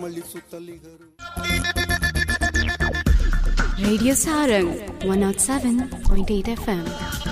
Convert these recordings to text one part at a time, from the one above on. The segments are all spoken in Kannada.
ಮಳಿಸುತ್ತಲಿಗರು Radio Sarang 107.8 FM.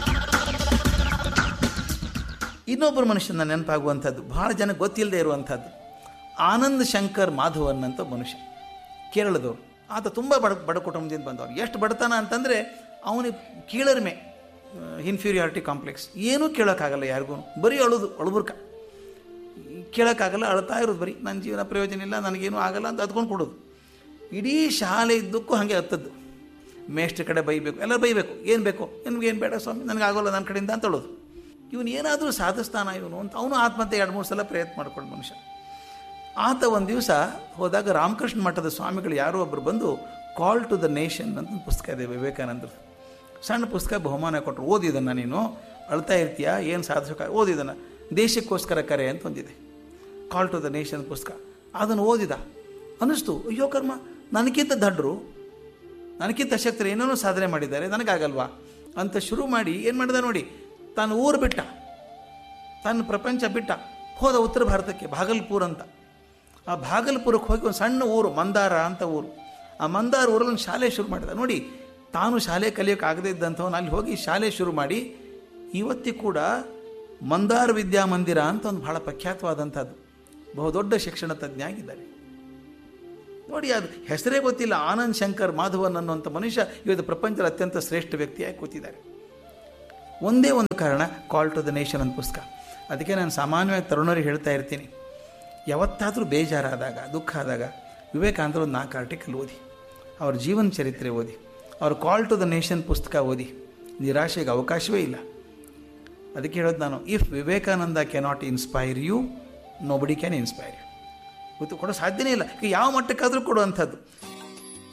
ಇನ್ನೊಬ್ಬರು ಮನುಷ್ಯನ ನೆನಪಾಗುವಂಥದ್ದು ಭಾಳ ಜನ ಗೊತ್ತಿಲ್ಲದೆ ಇರುವಂಥದ್ದು ಆನಂದ್ ಶಂಕರ್ ಮಾಧವನ್ ಅಂತ ಮನುಷ್ಯ ಕೇರಳದವರು ಆತ ತುಂಬ ಬಡ ಬಡ ಕುಟುಂಬದಿಂದ ಬಂದವರು ಎಷ್ಟು ಬಡತನ ಅಂತಂದರೆ ಅವನಿಗೆ ಕೀಳರಿಮೆ ಇನ್ಫೀರಿಯಾರಿಟಿ ಕಾಂಪ್ಲೆಕ್ಸ್ ಏನೂ ಕೇಳೋಕ್ಕಾಗಲ್ಲ ಯಾರಿಗೂ ಬರೀ ಅಳುದು ಅಳುಬುರ್ಕ ಕೇಳೋಕ್ಕಾಗಲ್ಲ ಅಳ್ತಾ ಇರೋದು ಬರೀ ನನ್ನ ಜೀವನ ಪ್ರಯೋಜನ ಇಲ್ಲ ನನಗೇನು ಆಗಲ್ಲ ಅಂತ ಅದ್ಕೊಂಡು ಕೊಡೋದು ಇಡೀ ಶಾಲೆ ಇದ್ದಕ್ಕೂ ಹಾಗೆ ಹತ್ತದ್ದು ಮೇಷ್ಟ್ರ ಕಡೆ ಬೈಬೇಕು ಎಲ್ಲ ಬೈಬೇಕು ಏನು ಬೇಕು ನಿಮ್ಗೇನು ಬೇಡ ಸ್ವಾಮಿ ನನಗೆ ಆಗೋಲ್ಲ ನನ್ನ ಕಡೆಯಿಂದ ಅಂತ ಹೇಳೋದು ಇವನು ಏನಾದರೂ ಸಾಧಿಸ್ತಾನ ಇವನು ಅಂತ ಅವನು ಆತ್ಮಹತ್ಯೆ ಎರಡು ಮೂರು ಸಲ ಪ್ರಯತ್ನ ಮಾಡ್ಕೊಂಡು ಮನುಷ್ಯ ಆತ ಒಂದು ದಿವಸ ಹೋದಾಗ ರಾಮಕೃಷ್ಣ ಮಠದ ಸ್ವಾಮಿಗಳು ಯಾರೋ ಒಬ್ಬರು ಬಂದು ಕಾಲ್ ಟು ದ ನೇಷನ್ ಅಂತ ಒಂದು ಪುಸ್ತಕ ಇದೆ ವಿವೇಕಾನಂದರು ಸಣ್ಣ ಪುಸ್ತಕ ಬಹುಮಾನ ಕೊಟ್ಟರು ಓದಿದನ್ನು ನೀನು ಅಳ್ತಾ ಇರ್ತೀಯಾ ಏನು ಸಾಧಿಸೋಕೆ ಓದಿದನ್ನು ದೇಶಕ್ಕೋಸ್ಕರ ಕರೆ ಅಂತ ಒಂದಿದೆ ಕಾಲ್ ಟು ದ ನೇಷನ್ ಪುಸ್ತಕ ಅದನ್ನು ಓದಿದ ಅನ್ನಿಸ್ತು ಅಯ್ಯೋ ಕರ್ಮ ನನಗಿಂತ ದಡ್ರು ನನಗಿಂತ ಶಕ್ತರು ಏನೇನೋ ಸಾಧನೆ ಮಾಡಿದ್ದಾರೆ ನನಗಾಗಲ್ವಾ ಅಂತ ಶುರು ಮಾಡಿ ಏನು ಮಾಡಿದ ನೋಡಿ ತಾನು ಊರು ಬಿಟ್ಟ ತನ್ನ ಪ್ರಪಂಚ ಬಿಟ್ಟ ಹೋದ ಉತ್ತರ ಭಾರತಕ್ಕೆ ಭಾಗಲ್ಪುರ್ ಅಂತ ಆ ಭಾಗಲ್ಪುರಕ್ಕೆ ಹೋಗಿ ಒಂದು ಸಣ್ಣ ಊರು ಮಂದಾರ ಅಂತ ಊರು ಆ ಮಂದಾರ ಊರಲ್ಲಿ ಒಂದು ಶಾಲೆ ಶುರು ಮಾಡಿದ ನೋಡಿ ತಾನು ಶಾಲೆ ಕಲಿಯೋಕೆ ಆಗದೇ ಇದ್ದಂಥವನು ಅಲ್ಲಿ ಹೋಗಿ ಶಾಲೆ ಶುರು ಮಾಡಿ ಇವತ್ತಿಗೂ ಕೂಡ ಮಂದಾರ ವಿದ್ಯಾಮಂದಿರ ಅಂತ ಒಂದು ಬಹಳ ಪ್ರಖ್ಯಾತವಾದಂಥದ್ದು ಬಹುದೊಡ್ಡ ಶಿಕ್ಷಣ ತಜ್ಞ ಆಗಿದ್ದಾರೆ ನೋಡಿ ಅದು ಹೆಸರೇ ಗೊತ್ತಿಲ್ಲ ಆನಂದ್ ಶಂಕರ್ ಮಾಧವನ್ ಅನ್ನುವಂಥ ಮನುಷ್ಯ ಇವತ್ತು ಪ್ರಪಂಚದ ಅತ್ಯಂತ ಶ್ರೇಷ್ಠ ವ್ಯಕ್ತಿಯಾಗಿ ಕೂತಿದ್ದಾರೆ ಒಂದೇ ಒಂದು ಕಾರಣ ಕಾಲ್ ಟು ದ ನೇಷನ್ ಅಂತ ಪುಸ್ತಕ ಅದಕ್ಕೆ ನಾನು ಸಾಮಾನ್ಯವಾಗಿ ತರುಣರಿಗೆ ಹೇಳ್ತಾ ಇರ್ತೀನಿ ಯಾವತ್ತಾದರೂ ಬೇಜಾರಾದಾಗ ದುಃಖ ಆದಾಗ ವಿವೇಕಾನಂದರು ಒಂದು ನಾಲ್ಕು ಆರ್ಟಿಕಲ್ ಓದಿ ಅವ್ರ ಜೀವನ ಚರಿತ್ರೆ ಓದಿ ಅವ್ರ ಕಾಲ್ ಟು ದ ನೇಷನ್ ಪುಸ್ತಕ ಓದಿ ನಿರಾಶೆಗೆ ಅವಕಾಶವೇ ಇಲ್ಲ ಅದಕ್ಕೆ ಹೇಳೋದು ನಾನು if Vivekananda cannot inspire you nobody can inspire you ಗೊತ್ತು ಕೊಡೋ ಸಾಧ್ಯನೇ ಇಲ್ಲ ಈಗ ಯಾವ ಮಟ್ಟಕ್ಕಾದರೂ ಕೊಡುವಂಥದ್ದು